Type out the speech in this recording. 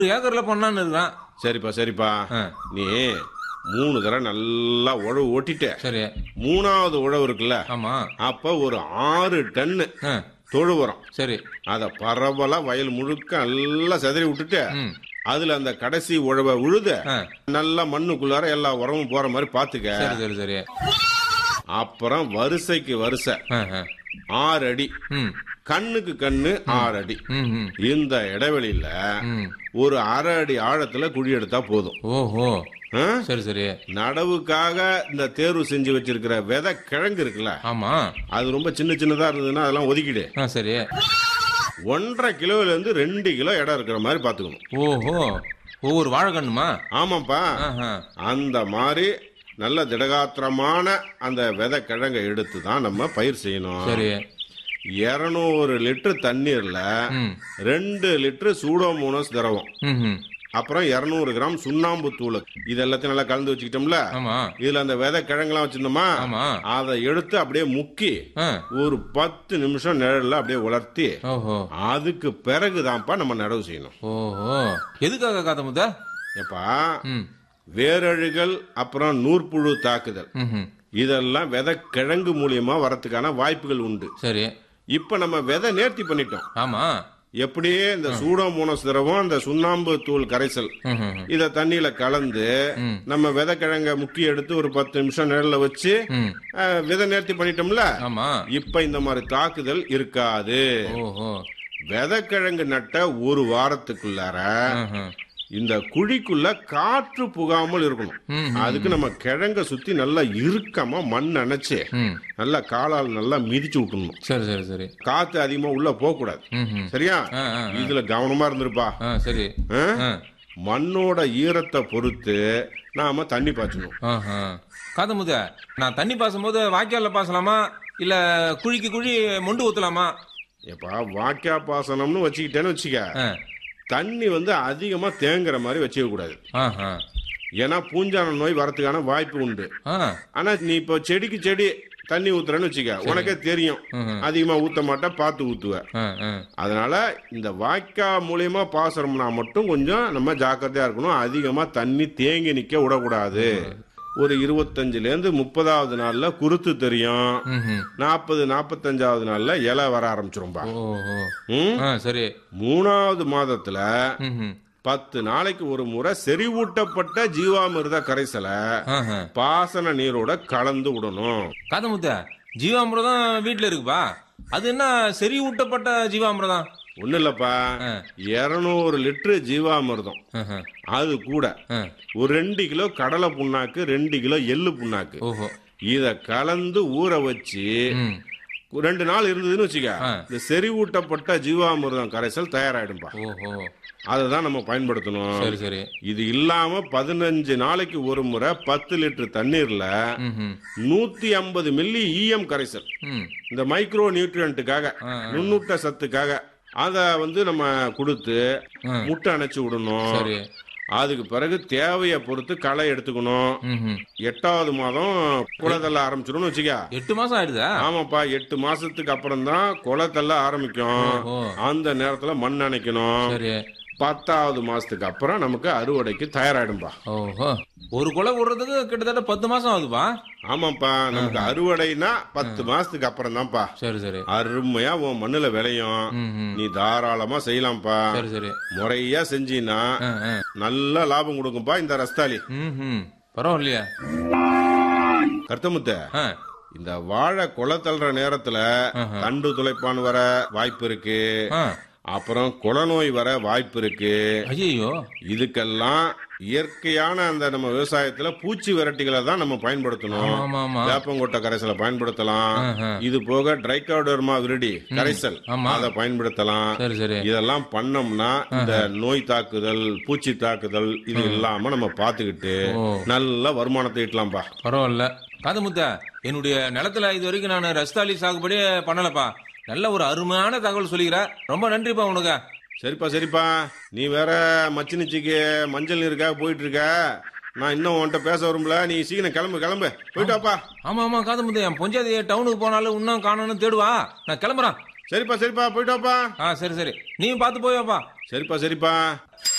ஏக்கர்ல பண்ணான்னு இருக்கான் சரிப்பா சரிப்பா ஆ. நீ மூணு தடவை நல்லா உழவு ஓட்டிட்ட சரி மூணாவது உழவு இருக்குல்ல ஆமா அப்ப ஒரு ஆறு டன்னு ஆ, தொழு உரம் சரி அத பரவலா வயல் முழுக்க நல்லா செதறி விட்டுட்டு ம் அதுல அந்த கடைசி உழவை உழுத ஆ, நல்லா மண்ணுக்குள்ளார எல்லா உரமும் போற மாதிரி பாத்துக்க சரி சரி சரி அப்புறம் வரிசைக்கு வரிசை ஆ, ஆ. ஆறு அடி ம் கண்ணுக்கு கண்ணு ஆறு அடி ம் ம் இந்த இடைவெளியில ம் ஒரு அரை அடி ஆழத்துல குழி எடுத்தா போதும் ஓஹோ ஆ? சரி சரி நடவுக்காக இந்த தேர்வு செஞ்சு வச்சிருக்கிற விதை கிழங்கு இருக்குல்ல ஆமா அது ரொம்ப சின்ன சின்னதா இருந்ததுன்னா அதெல்லாம் ஒதுக்கிடு ஆ சரி ஒன்றரை கிலோல இருந்து ரெண்டு கிலோ இடம் இருக்கிற மாதிரி பாத்துக்கணும் ஓஹோ ஒவ்வொரு வாழைக்கண்ணுமா ஆமாப்பா ஆஹா. அந்த மாதிரி நல்ல திடகாத்திரமான அந்த விதை கிழங்கை எடுத்து தான் நம்ம பயிர் செய்யணும் சரி இருநூறு லிட்டர் தண்ணீர்ல ம் ரெண்டு லிட்டர் சூடோமோனஸ் திரவம் ம் ம் அப்புறம் இருநூறு கிராம் சுண்ணாம்பு தூள் இது எல்லாத்தையும் நல்லா கலந்து வச்சுக்கிட்டோம்ல ஆமா இதுல அந்த விதை கிழங்கெல்லாம் வச்சிருந்தோமா ஆமா அதை எடுத்து அப்படியே முக்கி ஆ ஒரு பத்து நிமிஷம் நிழல்ல அப்படியே உலர்த்தி ஓஹோ அதுக்கு பிறகுதான்ப்பா நம்ம நடவு செய்யணும் ஓஹோ எதுக்காக காத்த முத்த ஏப்பா ம் வேரழுகல் அப்புறம் நூற்புழு தாக்குதல் ம் இதெல்லாம் விதை கிழங்கு மூலியமா வரத்துக்கான வாய்ப்புகள் உண்டு சரி இப்ப நம்ம விதை நேர்த்தி பண்ணிட்டோம் ஆமா எப்படியே இந்த சூடோமோனஸ் திரவம் அந்த சுண்ணாம்பு தூள் கரைசல் ம் ம் இத தண்ணியில கலந்து ம். நம்ம விதை கிழங்க முக்கி எடுத்து ஒரு பத்து நிமிஷம் நிழல்ல வச்சு ம் அஹ், விதை நேர்த்தி பண்ணிட்டோம்ல ஆமா இப்ப இந்த மாதிரி தாக்குதல் இருக்காது ஓஹோ விதை கிழங்கு நட்ட ஒரு வாரத்துக்குள்ளார ம்ஹும். இந்த குழிக்குள்ள காற்று புகாமல் இருக்கணும் ம் அதுக்கு நம்ம கிழங்க சுத்தி நல்லா இறுக்கமா மண் அணைச்சு ம் நல்லா காலால் நல்லா மிதிச்சு விட்டுணும் சரி சரி சரி காத்து அதிகமா உள்ள போக கூடாது ம் ம் சரியா ஆ ஆ இதுல கவனமா இருந்திருப்பா ஆ சரி ஆ? ஆ மண்ணோட ஈரத்தை பொறுத்து நாம தண்ணி பாய்ச்சணும் ஆஹா. காத்த முத்த நான் தண்ணி பாசும்போது வாய்க்கால்ல பாசலாமா இல்ல குழிக்கு குழி மொண்டு ஊத்தலாமா எப்பா வாக்கியா பாசனம்னு வச்சுக்கிட்டேன்னு வச்சுக்க ஆ. தண்ணி வந்து அதிகமா தேங்குற மாதிரி வச்சுக்க கூடாது ஆஹா. ஏன்னா பூஞ்சான நோய் வரதுக்கான வாய்ப்பு உண்டு ஆ. ஆனா நீ இப்போ செடிக்கு செடி தண்ணி ஊத்துறேன்னு வச்சுக்க உனக்கே தெரியும் ம்ஹும். அதிகமா ஊத்த மாட்டா பார்த்து ஊத்துவ ஆ, ஆ. அதனால இந்த வாய்க்கா மூலியமா பாசனம்னா மட்டும் கொஞ்சம் நம்ம ஜாக்கிரதையா இருக்கணும் அதிகமா தண்ணி தேங்கி நிக்க விடக்கூடாது ஒரு இருபத்தஞ்சுல இருந்து முப்பதாவது நாள்ல குருத்து தெரியும் ம்ஹும். நாற்பது நாற்பத்தஞ்சாவது நாள்ல இலை வர ஆரம்பிச்சிரும்பா ஓஹோ ம்? ஆ சரி மூணாவது மாதத்துல ம்ஹும். பத்து நாளைக்கு ஒரு முறை செறிவூட்டப்பட்ட ஜீவாமிர்த கரைசலை ஆஹா. பாசன நீரோட கலந்து விடணும் காத்த முத்த ஜீவாமிரதம் வீட்டுல இருக்குப்பா அது என்ன செறி ஊட்டப்பட்ட ஜீவாமிரதம் ஒண்ணு இல்லப்பா ஆ. இருநூறு லிட்டரு ஜீவாமிர்தம் ஆஹா. அது கூட ஆ. ஒரு ரெண்டு கிலோ கடலை புண்ணாக்கு ரெண்டு கிலோ எள்ளு புண்ணாக்கு ஓஹோ இத கலந்து ஊற வச்சு ம் ரெண்டு நாள் இருந்ததுன்னு வச்சுக்க ஆ. இந்த செறிவூட்டப்பட்ட ஜீவாமிர்தம் கரைசல் தயாராயிடும்பா ஓஹோ அதை தான் நம்ம பயன்படுத்தணும் சரி சரி இது இல்லாம பதினஞ்சு நாளைக்கு ஒரு முறை பத்து லிட்டர் தண்ணீர்ல ம்ஹும். நூத்தி ஐம்பது மில்லி ஈயம் கரைசல் ம் இந்த மைக்ரோ நியூட்ரியன்ட்டுக்காக ஆ, நுண்ணூட்ட சத்துக்காக அத வந்து நம்ம கொடுத்து ஆ. முட்டை அணைச்சு விடணும் சரி அதுக்கு பிறகு தேவையை பொறுத்து களை எடுத்துக்கணும் ம்ஹும். எட்டாவது மாதம் குளத்தள்ள ஆரம்பிச்சிடும்னு வச்சுக்க எட்டு மாசம் ஆயிடுதா ஆமாப்பா எட்டு மாசத்துக்கு அப்புறம் தான் குளத்தள்ள ஆரம்பிக்கும் ஓஹோ. அந்த நேரத்துல மண் அணைக்கணும் சரி பத்தாவது மாசத்துக்கு அப்புறம் நமக்கு அறுவடைக்கு தயாராயிடும்பா ஓஹோ ஒரு குலை விடுறதுக்கு கிட்டத்தட்ட பத்து மாசம் ஆகுதுப்பா ஆமாப்பா நமக்கு அறுவடைனா பத்து மாசத்துக்கு அப்புறம் தான்ப்பா சரி சரி அருமையா உன் மண்ணுல விளையும் ம் ம். நீ தாராளமா செய்யலாம்ப்பா சரி சரி முறையா செஞ்சீன்னா ஆ, ஆ. நல்ல லாபம் கொடுக்கும்பா இந்த ரஸ்தாலி ம் ம் பரவாயில்லையா கருத்தமுத்த ஆ இந்த வாழை கொலை தள்ளுற நேரத்துல ஆஹா. தண்டு துளைப்பான் வர வாய்ப்பு இருக்கு ஆ அப்புறம் குளநோய் வர வாய்ப்பு இருக்கு ஐயோ இதுக்கெல்லாம் இயற்கையான அந்த நம்ம விவசாயத்துல பூச்சி விரட்டிகளை தான் நம்ம பயன்படுத்தணும் ஆமா ஆமா வேப்பங்கொட்டை கரைசலை பயன்படுத்தலாம் ஆஹா. இது போக ட்ரைகாடர்மா விரிடி கரைசல் ஆமா. அதை பயன்படுத்தலாம் சரி சரி இதெல்லாம் பண்ணோம்னா இந்த நோய் தாக்குதல் பூச்சி தாக்குதல் இது இல்லாம நம்ம பாத்துக்கிட்டு ஓ. நல்ல வருமானத்தை ஈட்டலாம்பா பரவாயில்ல காதமுத்த என்னுடைய நிலத்துல இது வரைக்கும் நான் ரஸ்தாலி சாகுபடி பண்ணலப்பா நல்ல ஒரு அருமையான தகவல் சொல்லிக்கிற ரொம்ப நன்றிப்பா உனக்கு சரிப்பா சரிப்பா நீ வேற மச்சினிச்சிக்கு மஞ்சள் நீருக்காக போயிட்டு இருக்க நான் இன்னும் உன்கிட்ட பேச வரும்ல நீ சீக்கிரம் கிளம்பு கிளம்பு போயிட்டு வாப்பா ஆமா ஆமா காதமுத்த என் பொஞ்சாதி டவுனுக்கு போனாலும் இன்னும் காணணும்னு தேடுவா நான் கிளம்புறேன் சரிப்பா சரிப்பா போயிட்டு வாப்பா ஆ சரி சரி நீயும் பார்த்து போய் வாப்பா சரிப்பா சரிப்பா